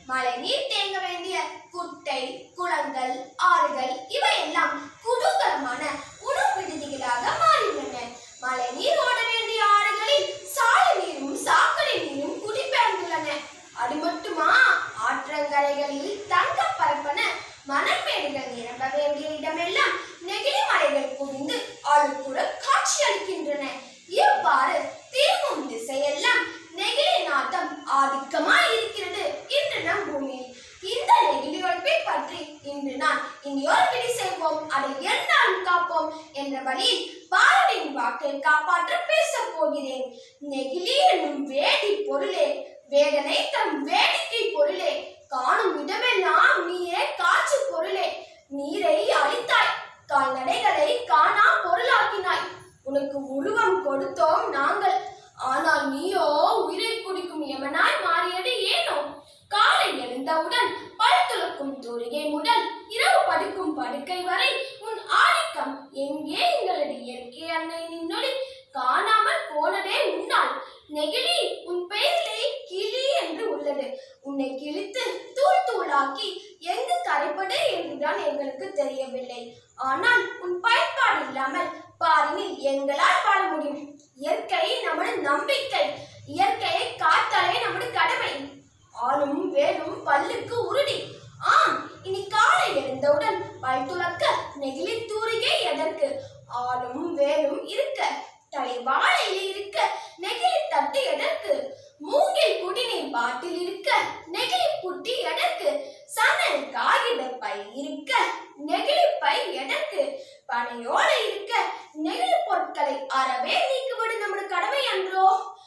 மழை நீர் தேங்க வேண்டிய குட்டை குளங்கள் ஆறுகள் இவையெல்லாம் குதூகலமான உணவு விடுதிகளாக மாறியுள்ளன மழை நீர் ஓட வேண்டிய ஆறுகளில் சாலை நீரும் சாக்கடை நீரும் குடிபெயர்ந்துள்ளன அது மட்டுமா ஆற்றங்கரைகளில் தங்க பரப்பன மணமேடுகள் நிரம்ப வேண்டிய இடமெல்லாம் நெகிழி மலைகள் குவிந்து அழுக்குற காட்சி அளிக்கின்றன இவ்வாறு திரும்பும் திசையெல்லாம் நெகிழி நாட்டம் ஆதிக்கமாய் இருக்கிறது இன்று நம் பூமியில் இந்த நெகிழி ஒழிப்பை பற்றி இன்று நான் இனியொரு விடி செய்வோம் அதை எந்நாளும் காப்போம் என்ற வழியில் பாரதியின் வாக்கை காப்பாற்ற பேசப் போகிறேன் நெகிழி என்னும் வேதி பொருளே வேதனை தரும் வேடிக்கை பொருளே காணும் இடமெல்லாம் நீயே காட்சி பொருளே நீரை அழித்தாய் கால்நடைகளை காணா பொருளாக்கினாய் உனக்கு உருவம் கொடுத்தோம் நாங்கள் ஆனால் நீயோ உயிரை குடிக்கும் யமனாய் மாறியது ஏனோ காலை எழுந்தவுடன் பல் துலக்கும் தூரிகை முதல் இரவு படுக்கும் படுக்கை வரை உன் ஆதிக்கம் எங்கே எங்களது இயற்கை அன்னை நின்னொளி காணாமல் போனதே உன்னால் நெகிழி உன் பெயரிலே கிளி என்று உள்ளது உன்னை கிழித்து தூள் தூளாக்கி எங்கு கரைப்பது என்றுதான் எங்களுக்கு தெரியவில்லை ஆனால் உன் பயன்பாடு இல்லாமல் பாரினில் எங்களால் வாழ முடியும் இயற்கை நமது நம்பிக்கை இயற்கையை காத்தாலே நமது கடமை ஆளும் வேலும் பல்லுக்கு உருடி ஆம் இனி காலை எழுந்தவுடன் பல் துலக்க நெகிழி தூரிகை எதற்கு ஆளும் வேலும் இருக்க தலை வாழையில் இருக்க நெகிழி தட்டு எதற்கு மூங்கில் குடிநீர் பாட்டில் இருக்க நெகிழி புட்டி எதற்கு சணல் காகித பை இருக்க நெகிழி பை எதற்கு பனையோடு இருக்க நெகிழி பொருட்களை அறவே நீக்குவது நமது கடமை அன்றோ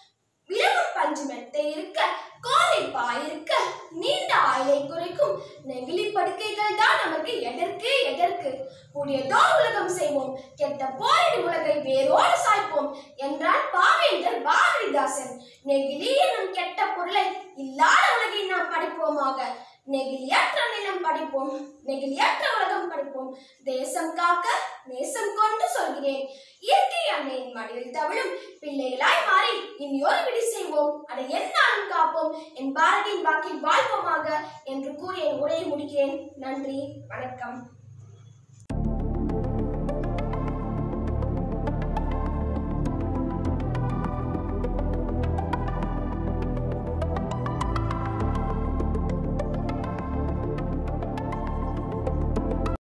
விலகும் பஞ்சு மெத்தை இருக்க கோரை பாய் இருக்க நீண்ட ஆயுளை குறைக்கும் நெகிழி படுக்கைகள் தான் நமக்கு எதற்கு எதற்கு கூடியதோ உலகம் செய்வோம் கெட்ட போரிடும் உலகை வேரோடு சாய்ப்போம் என்றான் பாவேந்தர் பாரதிதாசன் நெகிழி என்னும் கெட்ட பொருளை இல்லாத உலகை நாம் படிப்போமாக நெகிழியற்ற நிலம் படிப்போம் நெகிழியற்ற உலகம் படிப்போம் தேசம் காக்க நேசம் கொண்டு சொல்கிறேன் இயற்கை அன்னையின் மடியில் தவிழும் பிள்ளைகளாய் மாறி இனியொரு விடி செய்வோம் அதை எந்நாளும் காப்போம் என் பாரதியின் வாக்கில் வாழ்வோமாக என்று கூறி என் உரையை முடிக்கிறேன் நன்றி வணக்கம்